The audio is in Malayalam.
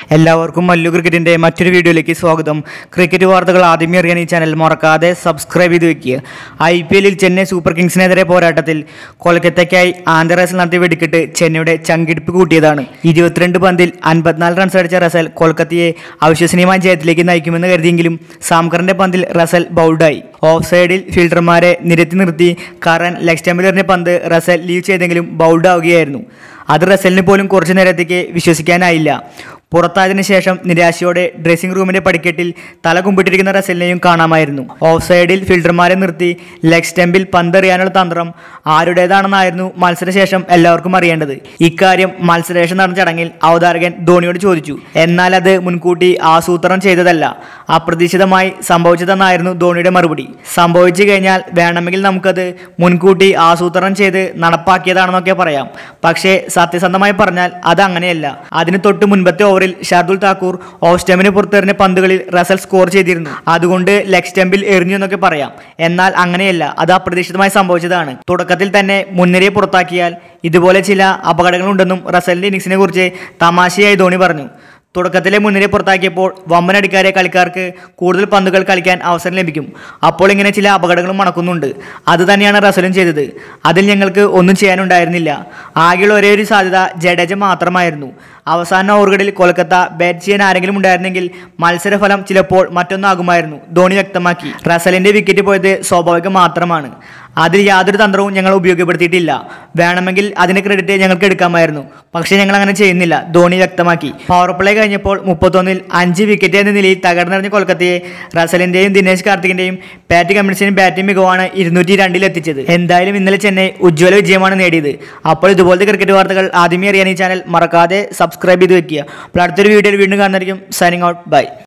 എല്ലാവർക്കും മല്ലു ക്രിക്കറ്റിൻ്റെ മറ്റൊരു വീഡിയോയിലേക്ക് സ്വാഗതം ക്രിക്കറ്റ് വാർത്തകൾ ആദ്യമേ അറിയാൻ ഈ ചാനൽ മറക്കാതെ സബ്സ്ക്രൈബ് ചെയ്ത് വെക്കുക ഐ പി എല്ലിൽ ചെന്നൈ സൂപ്പർ കിങ്സിനെതിരെ പോരാട്ടത്തിൽ കൊൽക്കത്തയ്ക്കായി ആന്ധ്ര റസൽ നടത്തിയ വെടിക്കെട്ട് ചെന്നൈയുടെ ചങ്കിടിപ്പ് കൂട്ടിയതാണ് ഇരുപത്തിരണ്ട് പന്തിൽ അൻപത്തിനാല് റൺസ് അടിച്ച റസൽ കൊൽക്കത്തയെ അവിശ്വസനീയമായ ജയത്തിലേക്ക് നയിക്കുമെന്ന് കരുതിയെങ്കിലും സാംകറിന്റെ പന്തിൽ റസൽ ബൗൾഡായി ഓഫ് സൈഡിൽ ഫീൽഡർമാരെ നിരത്തി നിർത്തി കറൻ ലെഗ് സ്റ്റമ്പിലെറിഞ്ഞ പന്ത് റസൽ ലീവ് ചെയ്തെങ്കിലും ബൗൾഡ് ആവുകയായിരുന്നു അത് റസലിന് പോലും കുറച്ചു നേരത്തേക്ക് വിശ്വസിക്കാനായില്ല പുറത്തായതിനു ശേഷം നിരാശയോടെ ഡ്രസ്സിംഗ് റൂമിന്റെ പടിക്കെട്ടിൽ തല കുമ്പിട്ടിരിക്കുന്ന റസലിനെയും കാണാമായിരുന്നു ഓഫ് സൈഡിൽ ഫീൽഡർമാരെ നിർത്തി ലെഗ് സ്റ്റമ്പിൽ പന്തെറിയാനുള്ള തന്ത്രം ആരുടേതാണെന്നായിരുന്നു മത്സരശേഷം എല്ലാവർക്കും അറിയേണ്ടത് ഇക്കാര്യം മത്സരശേഷം നടന്ന ചടങ്ങിൽ അവതാരകൻ ധോണിയോട് ചോദിച്ചു എന്നാൽ അത് മുൻകൂട്ടി ആസൂത്രണം ചെയ്തതല്ല അപ്രതീക്ഷിതമായി സംഭവിച്ചതെന്നായിരുന്നു ധോണിയുടെ മറുപടി സംഭവിച്ചു കഴിഞ്ഞാൽ വേണമെങ്കിൽ നമുക്കത് മുൻകൂട്ടി ആസൂത്രണം ചെയ്ത് നടപ്പാക്കിയതാണെന്നൊക്കെ പറയാം പക്ഷേ സത്യസന്ധമായി പറഞ്ഞാൽ അത് അങ്ങനെയല്ല അതിന് തൊട്ട് മുൻപത്തെ ഓവറിൽ ഷാർദുൽ താക്കൂർ ഓഫ് സ്റ്റമ്പിന് പുറത്തെറിഞ്ഞ പന്തുകളിൽ റസൽ സ്കോർ ചെയ്തിരുന്നു അതുകൊണ്ട് ലെഗ് സ്റ്റമ്പിൽ എറിഞ്ഞു എന്നൊക്കെ പറയാം എന്നാൽ അങ്ങനെയല്ല അത് അപ്രതീക്ഷിതമായി സംഭവിച്ചതാണ് തുടക്കത്തിൽ തന്നെ മുൻനിരയെ പുറത്താക്കിയാൽ ഇതുപോലെ ചില അപകടങ്ങളുണ്ടെന്നും റസലിന്റെ ഇന്നിങ്സിനെ കുറിച്ച് തമാശയായി ധോണി പറഞ്ഞു തുടക്കത്തിലെ മുൻനിരയെ പുറത്താക്കിയപ്പോൾ വമ്പനടിക്കാരെ കളിക്കാർക്ക് കൂടുതൽ പന്തുകൾ കളിക്കാൻ അവസരം ലഭിക്കും അപ്പോൾ ഇങ്ങനെ ചില അപകടങ്ങളും മണക്കുന്നുണ്ട് അത് തന്നെയാണ് റസലും ചെയ്തത് അതിൽ ഞങ്ങൾക്ക് ഒന്നും ചെയ്യാനുണ്ടായിരുന്നില്ല ആകെയുള്ള ഒരേ ഒരു സാധ്യത ജഡേജ മാത്രമായിരുന്നു അവസാന ഓവറുകളിൽ കൊൽക്കത്ത ബാറ്റ് ചെയ്യാൻ ആരെങ്കിലും ഉണ്ടായിരുന്നെങ്കിൽ മത്സരഫലം ചിലപ്പോൾ മറ്റൊന്നാകുമായിരുന്നു ധോണി വ്യക്തമാക്കി റസലിന്റെ വിക്കറ്റ് പോയത് സ്വാഭാവികം മാത്രമാണ് അതിൽ യാതൊരു തന്ത്രവും ഞങ്ങൾ ഉപയോഗപ്പെടുത്തിയിട്ടില്ല വേണമെങ്കിൽ അതിന് ക്രെഡിറ്റ് ഞങ്ങൾക്ക് എടുക്കാമായിരുന്നു പക്ഷേ ഞങ്ങൾ അങ്ങനെ ചെയ്യുന്നില്ല ധോണി വ്യക്തമാക്കി പവർ പ്ലേ കഴിഞ്ഞപ്പോൾ മുപ്പത്തൊന്നിൽ അഞ്ച് വിക്കറ്റ് എന്ന നിലയിൽ തകർന്നെറിഞ്ഞ കൊൽക്കത്തയെ റസലിന്റെയും ദിനേശ് കാർത്തികിന്റെയും പാറ്റ് കമ്മിൻസിന്റെയും ബാറ്റിംഗ് മികവാണ് ഇരുന്നൂറ്റി രണ്ടിൽ എത്തിച്ചത് എന്തായാലും ഇന്നലെ ചെന്നൈ ഉജ്ജ്വല വിജയമാണ് നേടിയത് അപ്പോൾ ഇതുപോലത്തെ ക്രിക്കറ്റ് വാർത്തകൾ ആദ്യമേ അറിയാൻ ഈ ചാനൽ മറക്കാതെ സബ്സ്ക്രൈബ് ചെയ്ത് വെക്കുക അപ്പോൾ അടുത്തൊരു വീഡിയോയിൽ വീണ്ടും കാണുന്നതായിരിക്കും സൈനിങ് ഔട്ട് ബൈ